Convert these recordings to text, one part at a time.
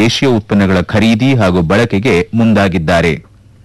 ದೇಶೀಯ ಉತ್ಪನ್ನಗಳ ಖರೀದಿ ಹಾಗೂ ಬಳಕೆಗೆ ಮುಂದಾಗಿದ್ದಾರೆ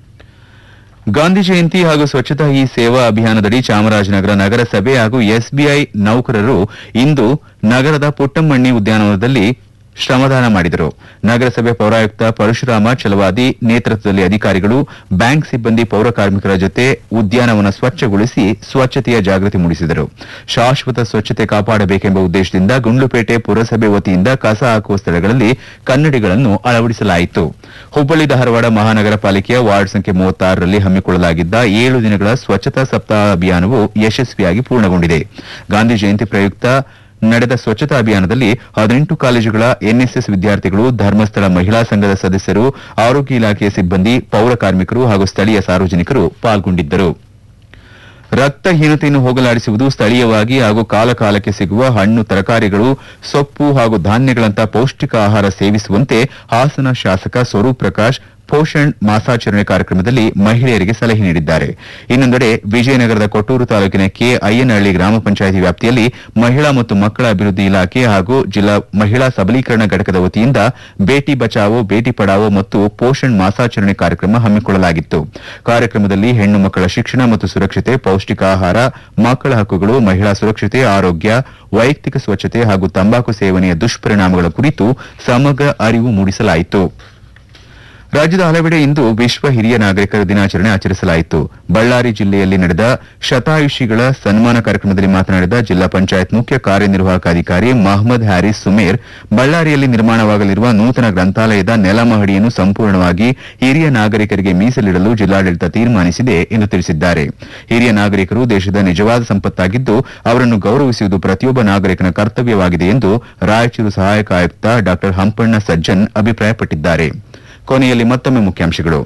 ಗಾಂಧಿ ಜಯಂತಿ ಹಾಗೂ ಸ್ವಚ್ಛತಾ ಹಿ ಸೇವಾ ಅಭಿಯಾನದಡಿ ಚಾಮರಾಜನಗರ ನಗರಸಭೆ ಹಾಗೂ ಎಸ್ಬಿಐ ನೌಕರರು ಇಂದು ನಗರದ ಪುಟ್ಟಮ್ಮಣ್ಣಿ ಉದ್ಯಾನವನದಲ್ಲಿ ಶ್ರಮದಾನ ಮಾಡಿದರು ನಗರಸಭೆ ಪೌರಾಯುಕ್ತ ಪರಶುರಾಮ ಛಲವಾದಿ ನೇತೃತ್ವದಲ್ಲಿ ಅಧಿಕಾರಿಗಳು ಬ್ಯಾಂಕ್ ಸಿಬ್ಬಂದಿ ಪೌರ ಕಾರ್ಮಿಕರ ಜೊತೆ ಉದ್ಯಾನವನ ಸ್ವಚ್ಛಗೊಳಿಸಿ ಸ್ವಚ್ಛತೆಯ ಜಾಗೃತಿ ಮೂಡಿಸಿದರು ಶಾಶ್ವತ ಸ್ವಚ್ಛತೆ ಕಾಪಾಡಬೇಕೆಂಬ ಉದ್ದೇಶದಿಂದ ಗುಂಡ್ಲುಪೇಟೆ ಪುರಸಭೆ ವತಿಯಿಂದ ಕಸ ಹಾಕುವ ಸ್ಥಳಗಳಲ್ಲಿ ಕನ್ನಡಿಗಳನ್ನು ಅಳವಡಿಸಲಾಯಿತು ಹುಬ್ಬಳ್ಳಿ ಧಾರವಾಡ ಮಹಾನಗರ ಪಾಲಿಕೆಯ ವಾರ್ಡ್ ಸಂಖ್ಯೆ ಮೂವತ್ತಾರರಲ್ಲಿ ಹಮ್ಮಿಕೊಳ್ಳಲಾಗಿದ್ದ ಏಳು ದಿನಗಳ ಸ್ವಚ್ಛತಾ ಸಪ್ತಾಹ ಅಭಿಯಾನವು ಯಶಸ್ವಿಯಾಗಿ ಪೂರ್ಣಗೊಂಡಿದೆ ಗಾಂಧಿ ಜಯಂತಿ ಪ್ರಯುಕ್ತ ನಡೆದ ಸ್ವಚ್ಛತಾ ಅಭಿಯಾನದಲ್ಲಿ ಹದಿನೆಂಟು ಕಾಲೇಜುಗಳ ಎನ್ಎಸ್ಎಸ್ ವಿದ್ಯಾರ್ಥಿಗಳು ಧರ್ಮಸ್ಥಳ ಮಹಿಳಾ ಸಂಘದ ಸದಸ್ಯರು ಆರೋಗ್ಯ ಇಲಾಖೆಯ ಸಿಬ್ಬಂದಿ ಪೌರ ಕಾರ್ಮಿಕರು ಹಾಗೂ ಸ್ಥಳೀಯ ಸಾರ್ವಜನಿಕರು ಪಾಲ್ಗೊಂಡಿದ್ದರು ರಕ್ತಹೀನತೆಯನ್ನು ಹೋಗಲಾಡಿಸುವುದು ಸ್ಥಳೀಯವಾಗಿ ಹಾಗೂ ಕಾಲಕಾಲಕ್ಕೆ ಸಿಗುವ ಹಣ್ಣು ತರಕಾರಿಗಳು ಸೊಪ್ಪು ಹಾಗೂ ಧಾನ್ಯಗಳಂತಹ ಪೌಷ್ಟಿಕ ಆಹಾರ ಸೇವಿಸುವಂತೆ ಹಾಸನ ಶಾಸಕ ಸ್ವರೂಪ್ ಪ್ರಕಾಶ್ ಪೋಷಣ್ ಮಾಸಾಚರಣೆ ಕಾರ್ಯಕ್ರಮದಲ್ಲಿ ಮಹಿಳೆಯರಿಗೆ ಸಲಹೆ ನೀಡಿದ್ದಾರೆ ಇನ್ನೊಂದೆಡೆ ವಿಜಯನಗರದ ಕೊಟ್ಟೂರು ತಾಲೂಕಿನ ಕೆ ಅಯ್ಯನಹಳ್ಳಿ ಗ್ರಾಮ ಪಂಚಾಯಿತಿ ವ್ಯಾಪ್ತಿಯಲ್ಲಿ ಮಹಿಳಾ ಮತ್ತು ಮಕ್ಕಳ ಅಭಿವೃದ್ಧಿ ಇಲಾಖೆ ಹಾಗೂ ಜಿಲ್ಲಾ ಮಹಿಳಾ ಸಬಲೀಕರಣ ಘಟಕದ ವತಿಯಿಂದ ಬೇಟಿ ಬಚಾವೋ ಬೇಟಿ ಪಡಾವೋ ಮತ್ತು ಪೋಷಣ್ ಮಾಸಾಚರಣೆ ಕಾರ್ಯಕ್ರಮ ಹಮ್ಮಿಕೊಳ್ಳಲಾಗಿತ್ತು ಕಾರ್ಯಕ್ರಮದಲ್ಲಿ ಹೆಣ್ಣು ಮಕ್ಕಳ ಶಿಕ್ಷಣ ಮತ್ತು ಸುರಕ್ಷತೆ ಪೌಷ್ಟಿಕ ಆಹಾರ ಮಕ್ಕಳ ಹಕ್ಕುಗಳು ಮಹಿಳಾ ಸುರಕ್ಷತೆ ಆರೋಗ್ಯ ವೈಯಕ್ತಿಕ ಸ್ವಚ್ಛತೆ ಹಾಗೂ ತಂಬಾಕು ಸೇವನೆಯ ದುಷ್ಪರಿಣಾಮಗಳ ಕುರಿತು ಸಮಗ್ರ ಅರಿವು ಮೂಡಿಸಲಾಯಿತು ರಾಜ್ಯದ ಹಲವೆಡೆ ಇಂದು ವಿಶ್ವ ಹಿರಿಯ ನಾಗರಿಕರ ದಿನಾಚರಣೆ ಆಚರಿಸಲಾಯಿತು ಬಳ್ಳಾರಿ ಜಿಲ್ಲೆಯಲ್ಲಿ ನಡೆದ ಶತಾಯುಷಿಗಳ ಸನ್ಮಾನ ಕಾರ್ಯಕ್ರಮದಲ್ಲಿ ಮಾತನಾಡಿದ ಜಿಲ್ಲಾ ಪಂಚಾಯತ್ ಮುಖ್ಯ ಕಾರ್ಯನಿರ್ವಾಹಕ ಅಧಿಕಾರಿ ಮಹಮ್ಮದ್ ಹ್ಯಾರಿಸ್ ಸುಮೇರ್ ಬಳ್ಳಾರಿಯಲ್ಲಿ ನಿರ್ಮಾಣವಾಗಲಿರುವ ನೂತನ ಗ್ರಂಥಾಲಯದ ನೆಲಮಹಡಿಯನ್ನು ಸಂಪೂರ್ಣವಾಗಿ ಹಿರಿಯ ನಾಗರಿಕರಿಗೆ ಮೀಸಲಿಡಲು ಜಿಲ್ಲಾಡಳಿತ ತೀರ್ಮಾನಿಸಿದೆ ಎಂದು ತಿಳಿಸಿದ್ದಾರೆ ಹಿರಿಯ ನಾಗರಿಕರು ದೇಶದ ನಿಜವಾದ ಸಂಪತ್ತಾಗಿದ್ದು ಅವರನ್ನು ಗೌರವಿಸುವುದು ಪ್ರತಿಯೊಬ್ಬ ನಾಗರಿಕನ ಕರ್ತವ್ಯವಾಗಿದೆ ಎಂದು ರಾಯಚೂರು ಸಹಾಯಕ ಆಯುಕ್ತ ಡಾ ಹಂಪಣ್ಣ ಸಜ್ಜನ್ ಅಭಿಪ್ರಾಯಪಟ್ಟಿದ್ದಾರೆ ಕೊನೆಯಲ್ಲಿ ಮತ್ತೊಮ್ಮೆ ಮುಖ್ಯಾಂಶಗಳು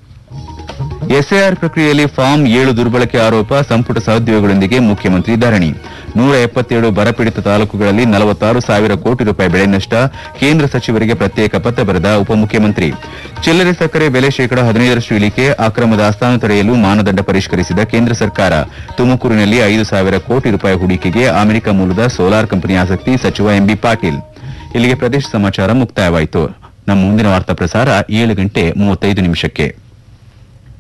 ಎಸ್ಐಆರ್ ಪ್ರಕ್ರಿಯೆಯಲ್ಲಿ ಫಾರ್ಮ್ ಏಳು ದುರ್ಬಳಕೆ ಆರೋಪ ಸಂಪುಟ ಸಹೋದ್ಯೋಗಿಗಳೊಂದಿಗೆ ಮುಖ್ಯಮಂತ್ರಿ ಧರಣಿ ನೂರ ಎಪ್ಪತ್ತೇಳು ಬರಪೀಡಿತ ತಾಲೂಕುಗಳಲ್ಲಿ ನಲವತ್ತಾರು ಸಾವಿರ ಕೋಟಿ ರೂಪಾಯಿ ಬೆಳೆ ನಷ್ಟ ಕೇಂದ್ರ ಸಚಿವರಿಗೆ ಪ್ರತ್ಯೇಕ ಪತ್ರ ಬರೆದ ಉಪಮುಖ್ಯಮಂತ್ರಿ ಚಿಲ್ಲರೆ ಸಕ್ಕರೆ ಬೆಲೆ ಶೇಕಡಾ ಹದಿನೈದರಷ್ಟು ಇಳಿಕೆ ಅಕ್ರಮ ದಾಸ್ತಾನು ತಡೆಯಲು ಮಾನದಂಡ ಪರಿಷ್ಕರಿಸಿದ ಕೇಂದ್ರ ಸರ್ಕಾರ ತುಮಕೂರಿನಲ್ಲಿ ಐದು ಸಾವಿರ ಕೋಟಿ ರೂಪಾಯಿ ಹೂಡಿಕೆಗೆ ಅಮೆರಿಕ ಮೂಲದ ಸೋಲಾರ್ ಕಂಪನಿ ಆಸಕ್ತಿ ಸಚಿವ ಎಂಬಿ ಪಾಟೀಲ್ ಇಲ್ಲಿಗೆ ಪ್ರದೇಶ ಸಮಾಚಾರ ಮುಕ್ತಾಯವಾಯಿತು ನಮ್ಮ ಮುಂದಿನ ವಾರ್ತಾ ಪ್ರಸಾರ ಏಳು ಗಂಟೆ ಮೂವತ್ತೈದು ನಿಮಿಷಕ್ಕೆ